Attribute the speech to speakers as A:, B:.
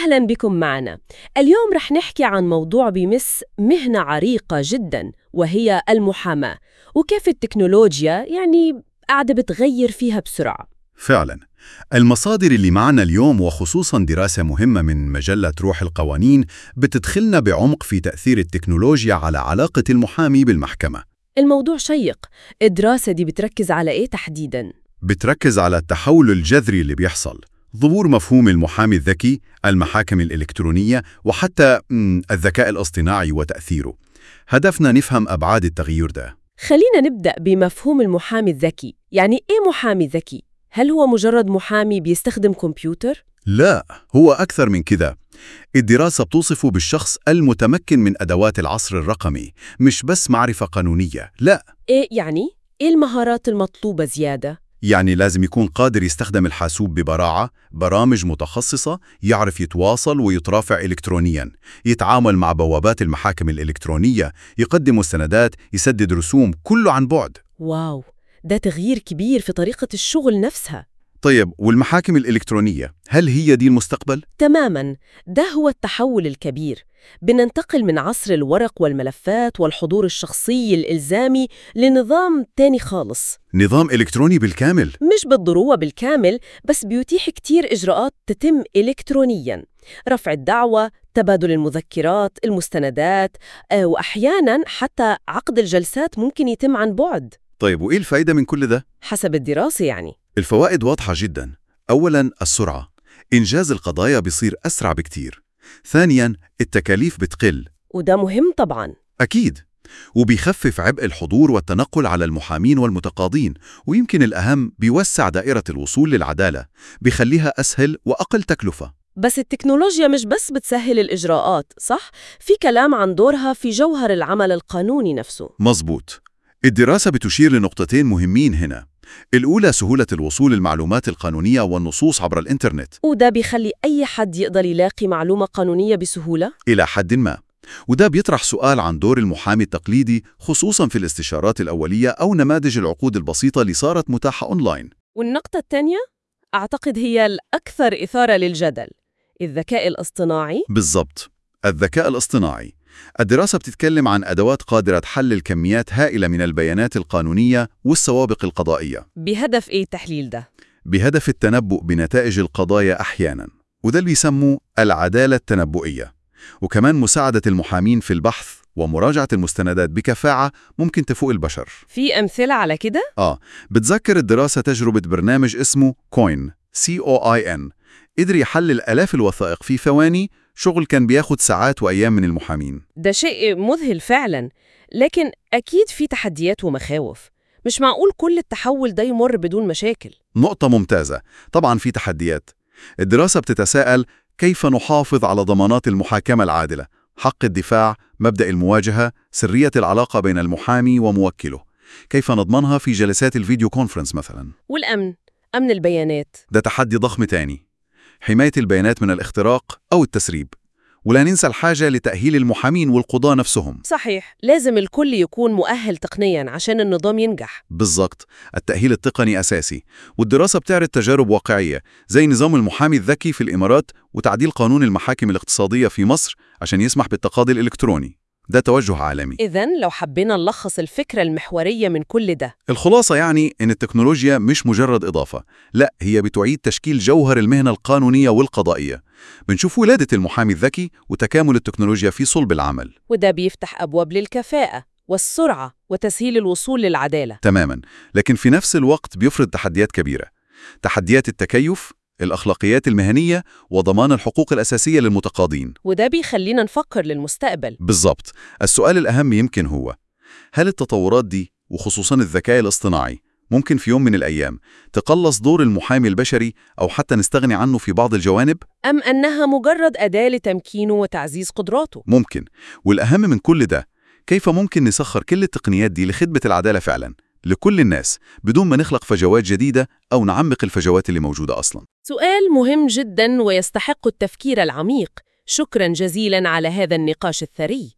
A: أهلا بكم معنا اليوم رح نحكي عن موضوع بيمس مهنة عريقة جدا وهي المحاماة وكيف التكنولوجيا يعني قاعدة بتغير فيها بسرعة
B: فعلا المصادر اللي معنا اليوم وخصوصا دراسة مهمة من مجلة روح القوانين بتدخلنا بعمق في تأثير التكنولوجيا على علاقة المحامي بالمحكمة
A: الموضوع شيق الدراسة دي بتركز على إيه تحديداً؟
B: بتركز على التحول الجذري اللي بيحصل ظهور مفهوم المحامي الذكي، المحاكم الإلكترونية وحتى مم، الذكاء الاصطناعي وتأثيره هدفنا نفهم أبعاد التغيير ده
A: خلينا نبدأ بمفهوم المحامي الذكي يعني إيه محامي ذكي؟ هل هو مجرد محامي بيستخدم كمبيوتر؟
B: لا هو أكثر من كذا الدراسة بتوصفه بالشخص المتمكن من أدوات العصر الرقمي مش بس معرفة قانونية لا
A: إيه يعني؟ إيه المهارات المطلوبة زيادة؟
B: يعني لازم يكون قادر يستخدم الحاسوب ببراعة برامج متخصصة يعرف يتواصل ويترافع إلكترونياً يتعامل مع بوابات المحاكم الإلكترونية يقدم مستندات يسدد رسوم كله عن بعد
A: واو ده تغيير كبير في طريقة الشغل نفسها
B: طيب والمحاكم الإلكترونية هل هي دي المستقبل؟
A: تماماً ده هو التحول الكبير بننتقل من عصر الورق والملفات والحضور الشخصي الإلزامي لنظام تاني خالص
B: نظام إلكتروني بالكامل
A: مش بالضرورة بالكامل بس بيتيح كتير إجراءات تتم إلكترونياً رفع الدعوة، تبادل المذكرات، المستندات آه، وأحياناً حتى عقد الجلسات ممكن يتم عن بعد
B: طيب وإيه الفايدة من كل ده؟
A: حسب الدراسة يعني
B: الفوائد واضحة جدا أولاً السرعة إنجاز القضايا بيصير أسرع بكتير ثانياً التكاليف بتقل
A: وده مهم طبعاً
B: أكيد وبيخفف عبء الحضور والتنقل على المحامين والمتقاضين ويمكن الأهم بيوسع دائرة الوصول للعدالة بيخليها أسهل وأقل تكلفة
A: بس التكنولوجيا مش بس بتسهل الإجراءات صح؟ في كلام عن دورها في جوهر العمل القانوني نفسه
B: مظبوط الدراسة بتشير لنقطتين مهمين هنا الأولى سهولة الوصول للمعلومات القانونية والنصوص عبر الإنترنت
A: وده بيخلي أي حد يقدر يلاقي معلومة قانونية بسهولة؟
B: إلى حد ما وده بيطرح سؤال عن دور المحامي التقليدي خصوصاً في الاستشارات الأولية أو نماذج العقود البسيطة اللي صارت متاحة أونلاين
A: والنقطة الثانية أعتقد هي الأكثر إثارة للجدل الذكاء الاصطناعي
B: بالضبط الذكاء الاصطناعي الدراسة بتتكلم عن أدوات قادرة تحلل كميات هائلة من البيانات القانونية والسوابق القضائية
A: بهدف إيه التحليل ده؟
B: بهدف التنبؤ بنتائج القضايا أحياناً وده اللي بيسموه العدالة التنبؤية وكمان مساعدة المحامين في البحث ومراجعة المستندات بكفاءة ممكن تفوق البشر
A: في أمثلة على كده؟
B: آه بتذكر الدراسة تجربة برنامج اسمه كوين C-O-I-N قدر يحلل آلاف الوثائق في ثواني شغل كان بياخد ساعات وأيام من المحامين
A: ده شيء مذهل فعلا لكن أكيد في تحديات ومخاوف مش معقول كل التحول ده يمر بدون مشاكل
B: نقطة ممتازة طبعا في تحديات الدراسة بتتساءل كيف نحافظ على ضمانات المحاكمة العادلة حق الدفاع مبدأ المواجهة سرية العلاقة بين المحامي وموكله كيف نضمنها في جلسات الفيديو كونفرنس مثلا
A: والأمن أمن البيانات
B: ده تحدي ضخم تاني حماية البيانات من الاختراق أو التسريب ولا ننسى الحاجة لتأهيل المحامين والقضاة نفسهم
A: صحيح لازم الكل يكون مؤهل تقنيا عشان النظام ينجح
B: بالضبط التأهيل التقني أساسي والدراسة بتعرض تجارب واقعية زي نظام المحامي الذكي في الإمارات وتعديل قانون المحاكم الاقتصادية في مصر عشان يسمح بالتقاضي الإلكتروني ده توجه عالمي
A: إذا لو حبينا نلخص الفكرة المحورية من كل ده
B: الخلاصة يعني إن التكنولوجيا مش مجرد إضافة لا هي بتعيد تشكيل جوهر المهنة القانونية والقضائية بنشوف ولادة المحامي الذكي وتكامل التكنولوجيا في صلب العمل
A: وده بيفتح أبواب للكفاءة والسرعة وتسهيل الوصول للعدالة
B: تماما لكن في نفس الوقت بيفرض تحديات كبيرة تحديات التكيف الأخلاقيات المهنية وضمان الحقوق الأساسية للمتقاضين
A: وده بيخلينا نفكر للمستقبل
B: بالضبط السؤال الأهم يمكن هو هل التطورات دي وخصوصا الذكاء الاصطناعي ممكن في يوم من الأيام تقلص دور المحامي البشري أو حتى نستغني عنه في بعض الجوانب؟
A: أم أنها مجرد أداة لتمكينه وتعزيز قدراته
B: ممكن والأهم من كل ده كيف ممكن نسخر كل التقنيات دي لخدمة العدالة فعلا لكل الناس بدون ما نخلق فجوات جديدة أو نعمق الفجوات اللي موجودة أصلا
A: سؤال مهم جدا ويستحق التفكير العميق شكرا جزيلا على هذا النقاش الثري